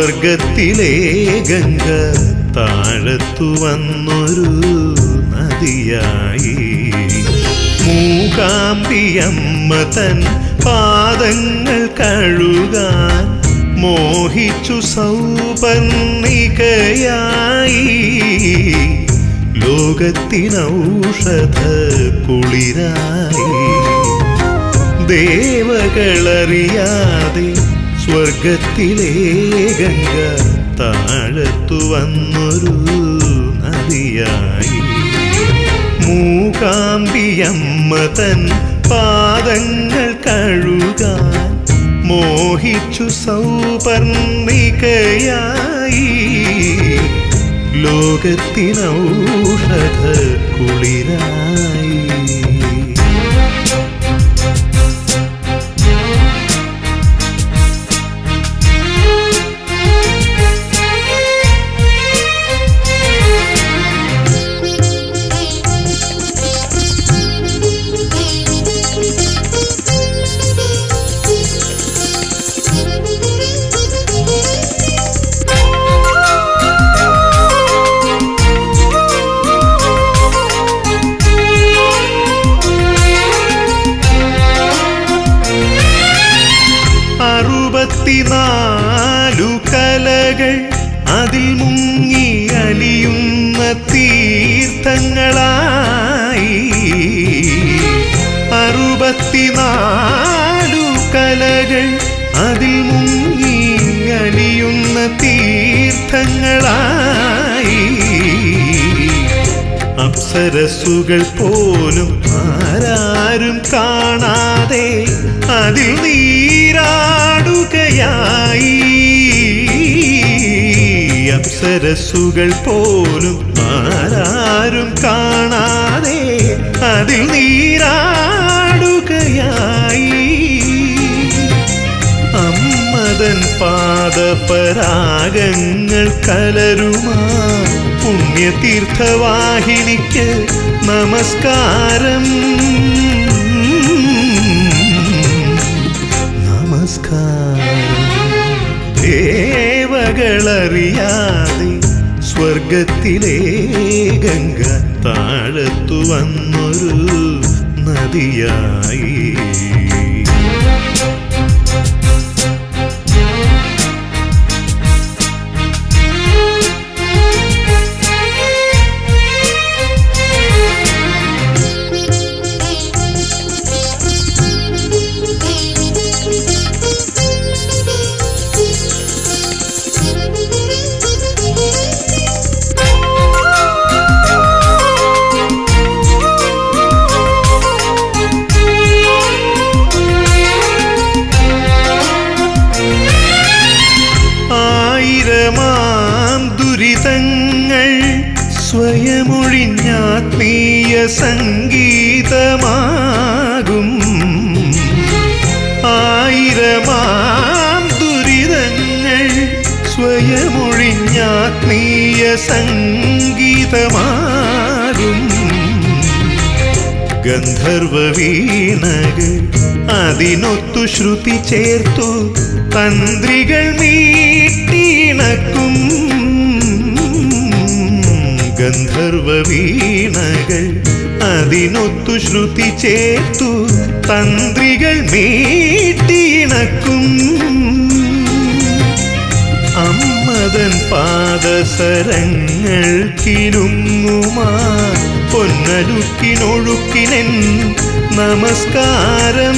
സ്വർഗത്തിലെ ഗംഗ താഴത്തു വന്നൊരു നദിയായി മൂകാംബിയമ്മ തൻ പാദങ്ങൾ കഴുകാൻ മോഹിച്ചു സൗപർണികയായി ലോകത്തിനൗഷധ കുളിരായി ദേവകളറിയാതെ സ്വർഗത്തിലെ ഗംഗ താഴത്തു വന്നൊരു നദിയായി മൂകാംബിയമ്മ തൻ പാദങ്ങൾ കഴുകാൻ മോഹിച്ചു സൗപർണികയായി ലോകത്തിനൗഷധ കുളിരായി അറുപത്തിനാലു കലകൾ അതിൽ മുങ്ങി അലിയുന്ന തീർത്ഥങ്ങളായി അറുപത്തിനാലു കലകൾ അതിൽ മുങ്ങി അലിയുന്ന തീർത്ഥങ്ങളായി അപ്സരസുകൾ പോലും ആരാരും കാണാതെ അതിൽ നീരാടുകയായി അപ്സരസുകൾ പോലും ആരാരും കാണാതെ അതിൽ നീരാടുകയായി അമ്മതൻ പാദപരാഗങ്ങൾ കലരുമാ പുണ്യതീർത്ഥവാഹിനിക്ക് നമസ്കാരം നമസ്കാരം ദേവകളറിയാതെ സ്വർഗത്തിലെ ഗംഗ താഴത്തു വന്നൊരു നദിയായി ആയിരമാം ദുരിതങ്ങൾ സ്വയമൊഴിഞ്ഞാത്മീയ സംഗീതമാകും ആയിരമാം ദുരിതങ്ങൾ സ്വയമൊഴിഞ്ഞാത്മീയ സംഗീതമാകും ഗന്ധർവ വീണകൾ അതിനൊത്തു ശ്രുതി ചേർത്തു തന്ത്രികൾ മീട്ടിണക്കും ഗന്ധർവ വീണകൾ അതിനൊത്തു ശ്രുതി ചേർത്തു തന്ത്രികൾ മീട്ടിണക്കും അമ്മതൻ പാദസരങ്ങൾ കിലുങ്ങുമാ പൊന്നലുക്കിനൊഴുക്കിനൻ നമസ്കാരം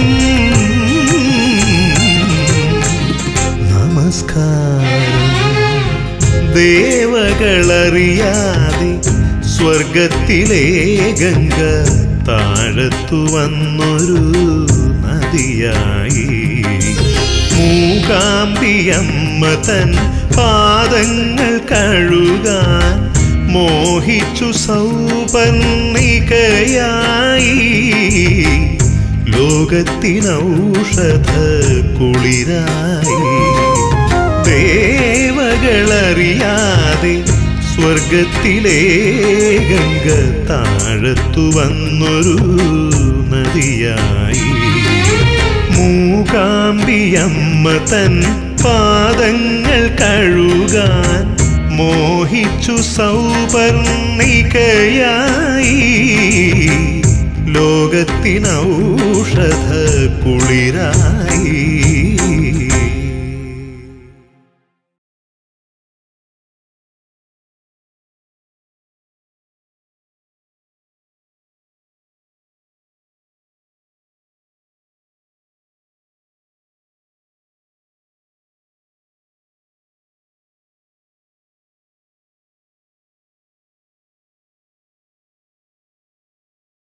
നമസ്കാരം ദേവകളറിയാതെ സ്വർഗത്തിലെ ഗംഗ താഴത്തു വന്നൊരു നദിയായി മൂകാംബിയമ്മ തൻ പാദങ്ങൾ കഴുകാൻ മോഹിച്ചു സൗപർണികയായി ലോകത്തിനൗഷധ കുളിരായി ദേവകളറിയാതെ സ്വർഗത്തിലെ ഗംഗ താഴത്തു വന്നൊരു നദിയായി മൂകാംബിയമ്മ തൻ പാദങ്ങൾ കഴുകാൻ മോഹിച്ചു സൗപർണികയായി ലോകത്തിനൗഷധ കുളിരായി